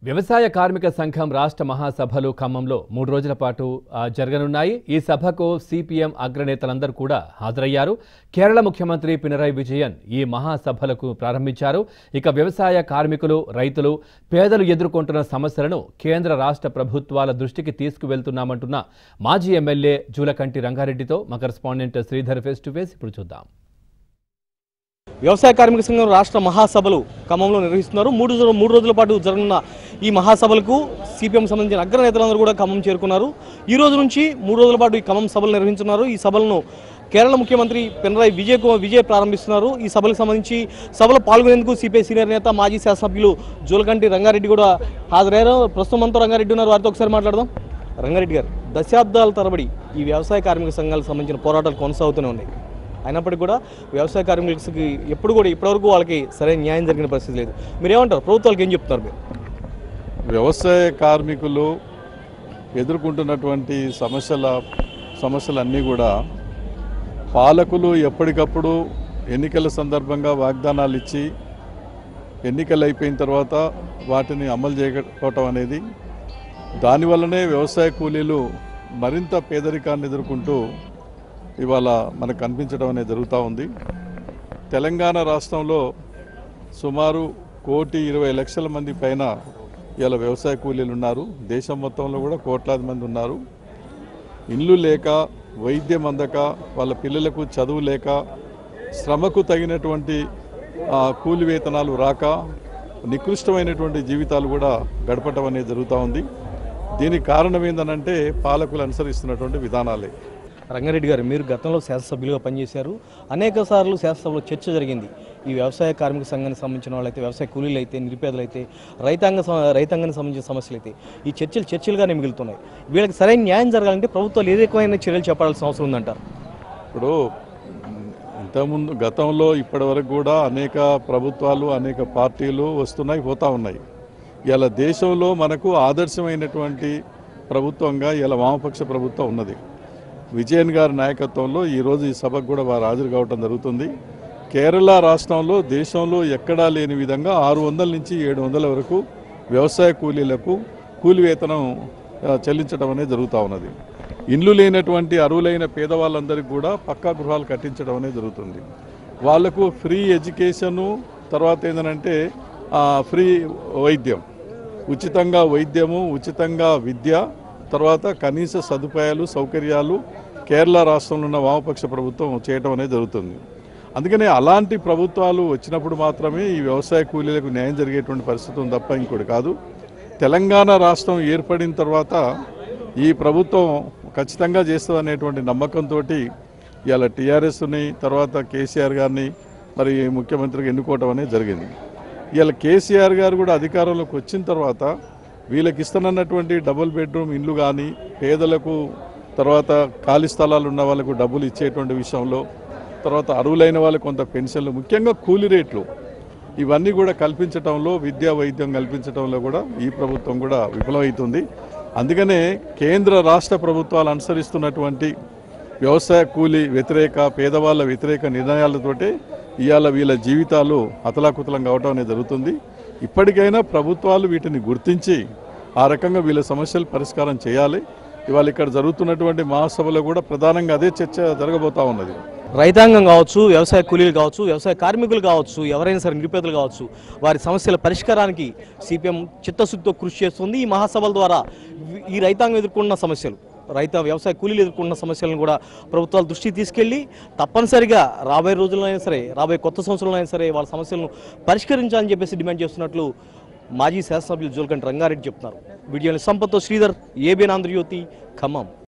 వ్యవసాయ కార్మిక సంఘం రాష్ట్ర మహాసభలు ఖమ్మంలో మూడు రోజుల పాటు ఆ, జరగనున్నాయి ఈ సభకు సిపిఎం అగ్రనేతలందరూ కూడా హాజరయ్యారు కేరళ ముఖ్యమంత్రి పినరయ్ విజయన్ ఈ మహాసభలకు ప్రారంభించారు ఇక వ్యవసాయ కార్మికులు రైతులు పేదలు ఎదుర్కొంటున్న సమస్యలను కేంద్ర రాష్ట్ర ప్రభుత్వాల దృష్టికి తీసుకువెళ్తున్నామంటున్న మాజీ ఎమ్మెల్యే జూలకంటి రంగారెడ్డితో మా correspondent Sridhar face to face ఇప్పుడు చూద్దాం వ్యవసాయ కార్మిక సంఘం రాష్ట్ర మహాసభలు ఖమ్మంలో నిర్వహిస్తున్నారు మూడు రోజులు మూడు రోజుల పాటు జరగనున్న ఈ మహాసభలకు సిపిఎం సంబంధించిన అగ్రనేతలందరూ కూడా ఖమ్మం చేరుకున్నారు ఈ రోజు నుంచి మూడు రోజుల పాటు ఈ ఖమ్మం సభలు నిర్వహించున్నారు ఈ సభలను కేరళ ముఖ్యమంత్రి పినరాయి విజయ్ కుమార్ విజయ్ ప్రారంభిస్తున్నారు ఈ సభలకు సంబంధించి సభలో పాల్గొనేందుకు సిపిఐ సీనియర్ నేత మాజీ శాసనసభ్యులు జోలకంటి రంగారెడ్డి కూడా హాజరయ్యారు ప్రస్తుతం మనతో రంగారెడ్డి ఉన్నారు వారితో ఒకసారి మాట్లాడదాం రంగారెడ్డి గారు దశాబ్దాల తరబడి ఈ వ్యవసాయ కార్మిక సంఘాలకు సంబంధించిన పోరాటాలు కొనసాగుతూనే ఉన్నాయి అయినప్పటికీ కూడా వ్యవసాయ కార్మికులకి ఎప్పుడు కూడా ఇప్పటివరకు వాళ్ళకి సరైన న్యాయం జరిగిన పరిస్థితి లేదు మీరు ఏమంటారు ప్రభుత్వాలకు ఏం చెప్తున్నారు మీరు వ్యవసాయ కార్మికులు ఎదుర్కొంటున్నటువంటి సమస్యల సమస్యలన్నీ కూడా పాలకులు ఎప్పటికప్పుడు ఎన్నికల సందర్భంగా వాగ్దానాలు ఇచ్చి ఎన్నికలు అయిపోయిన తర్వాత వాటిని అమలు చేయకపోవటం అనేది దానివల్లనే వ్యవసాయ కూలీలు మరింత పేదరికాన్ని ఎదుర్కొంటూ ఇవాళ మనకు కనిపించడం అనేది జరుగుతూ ఉంది తెలంగాణ రాష్ట్రంలో సుమారు కోటి ఇరవై లక్షల మంది పైన ఇలా వ్యవసాయ కూలీలు ఉన్నారు దేశం మొత్తంలో కూడా కోట్లాది మంది ఉన్నారు ఇల్లు లేక వైద్యం అందక వాళ్ళ పిల్లలకు చదువు లేక శ్రమకు తగినటువంటి ఆ, కూలి వేతనాలు రాక నికృష్టమైనటువంటి జీవితాలు కూడా గడపటం అనేది జరుగుతూ ఉంది దీనికి కారణం ఏంటనంటే పాలకులు అనుసరిస్తున్నటువంటి విధానాలే రంగారెడ్డి గారు మీరు గతంలో శాసనసభ్యులుగా పనిచేశారు అనేక సార్లు శాసనసభలో చర్చ జరిగింది ఈ వ్యవసాయ కార్మిక సంఘానికి సంబంధించిన వాళ్ళైతే వ్యవసాయ కూలీలు అయితే నిరుపేదలు అయితే రైతాంగ సమ- రైతాంగానికి సంబంధించిన సమస్యలు అయితే ఈ చర్చలు చర్చలుగానే మిగులుతున్నాయి వీళ్ళకి సరైన న్యాయం జరగాలంటే ప్రభుత్వాలు ఏ రకమైన చర్యలు చెప్పాల్సిన అవసరం ఉందంటారు ఇప్పుడు మ్, ఇంతకుముందు గతంలో ఇప్పటి వరకు కూడా అనేక ప్రభుత్వాలు అనేక పార్టీలు వస్తున్నాయి పోతా ఉన్నాయి ఇలా దేశంలో మనకు ఆదర్శమైనటువంటి ప్రభుత్వంగా ఇలా వామపక్ష ప్రభుత్వం ఉన్నది విజయన్ గారి నాయకత్వంలో ఈరోజు ఈ సభకు కూడా వారు హాజరు కావడం జరుగుతుంది కేరళ రాష్ట్రంలో దేశంలో ఎక్కడా లేని విధంగా ఆరు వందల నుంచి ఏడు వందల వరకు వ్యవసాయ కూలీలకు కూలి వేతనం ఆ, చెల్లించడం అనేది జరుగుతూ ఉన్నది ఇండ్లు లేనటువంటి అరువులైన పేదవాళ్ళందరికీ కూడా పక్కా గృహాలు కట్టించడం అనేది జరుగుతుంది వాళ్లకు ఫ్రీ ఎడ్యుకేషను తర్వాత ఏంటంటే ఫ్రీ వైద్యం ఉచితంగా వైద్యము ఉచితంగా విద్య తర్వాత కనీస సదుపాయాలు సౌకర్యాలు కేరళ రాష్ట్రంలో ఉన్న వామపక్ష ప్రభుత్వం చేయడం అనేది జరుగుతుంది అందుకనే అలాంటి ప్రభుత్వాలు వచ్చినప్పుడు మాత్రమే ఈ వ్యవసాయ కూలీలకు న్యాయం జరిగేటువంటి పరిస్థితి ఉంది తప్ప ఇంకోటి కాదు తెలంగాణ రాష్ట్రం ఏర్పడిన తర్వాత ఈ ప్రభుత్వం ఖచ్చితంగా చేస్తుంది అనేటువంటి నమ్మకంతో ఇవాళ టీఆర్ఎస్ని తర్వాత కేసీఆర్ గారిని మరి ముఖ్యమంత్రిగా ఎన్నుకోవటం అనేది జరిగింది ఇవాళ కేసీఆర్ గారు కూడా అధికారంలోకి వచ్చిన తర్వాత వీళ్ళకి ఇస్తానన్నటువంటి డబుల్ బెడ్రూమ్ ఇండ్లు కానీ పేదలకు తర్వాత ఖాళీ స్థలాలు ఉన్న వాళ్ళకు డబ్బులు ఇచ్చేటువంటి విషయంలో తర్వాత అరువులైన వాళ్ళకి కొంత పెన్షన్లు ముఖ్యంగా కూలీ రేట్లు ఇవన్నీ కూడా కల్పించడంలో విద్యా వైద్యం కల్పించడంలో కూడా ఈ ప్రభుత్వం కూడా విఫలమవుతుంది అందుకనే కేంద్ర రాష్ట్ర ప్రభుత్వాలు అనుసరిస్తున్నటువంటి వ్యవసాయ కూలీ వ్యతిరేక పేదవాళ్ళ వ్యతిరేక నిర్ణయాలతోటే ఇవాళ వీళ్ళ జీవితాలు అతలాకుతలం కావటం అనేది జరుగుతుంది ఇప్పటికైనా ప్రభుత్వాలు వీటిని గుర్తించి ఆ రకంగా వీళ్ళ సమస్యలు పరిష్కారం చేయాలి ఇవాళ ఇక్కడ జరుగుతున్నటువంటి మహాసభలో కూడా ప్రధానంగా అదే చర్చ జరగబోతా ఉన్నది రైతాంగం కావచ్చు వ్యవసాయ కూలీలు కావచ్చు వ్యవసాయ కార్మికులు కావచ్చు ఎవరైనా సరే నిరుపేదలు కావచ్చు వారి సమస్యల పరిష్కారానికి సిపిఎం చిత్తశుద్ధితో కృషి చేస్తుంది ఈ మహాసభల ద్వారా ఈ రైతాంగం ఎదుర్కొన్న సమస్యలు రైత వ్యవసాయ కూలీలు ఎదుర్కొన్న సమస్యలను కూడా ప్రభుత్వాల దృష్టికి తీసుకెళ్లి తప్పనిసరిగా రాబోయే రోజుల్లో అయినా సరే రాబోయే కొత్త సంవత్సరంలో అయినా సరే వాళ్ళ సమస్యలను పరిష్కరించాలని చెప్పేసి డిమాండ్ చేస్తున్నట్లు మాజీ శాసనసభ్యులు జోల్కంటి రంగారెడ్డి చెప్తున్నారు వీడియోని సంపత్తో శ్రీధర్ ఏబిఎన్ ఆంధ్రజ్యోతి ఖమ్మం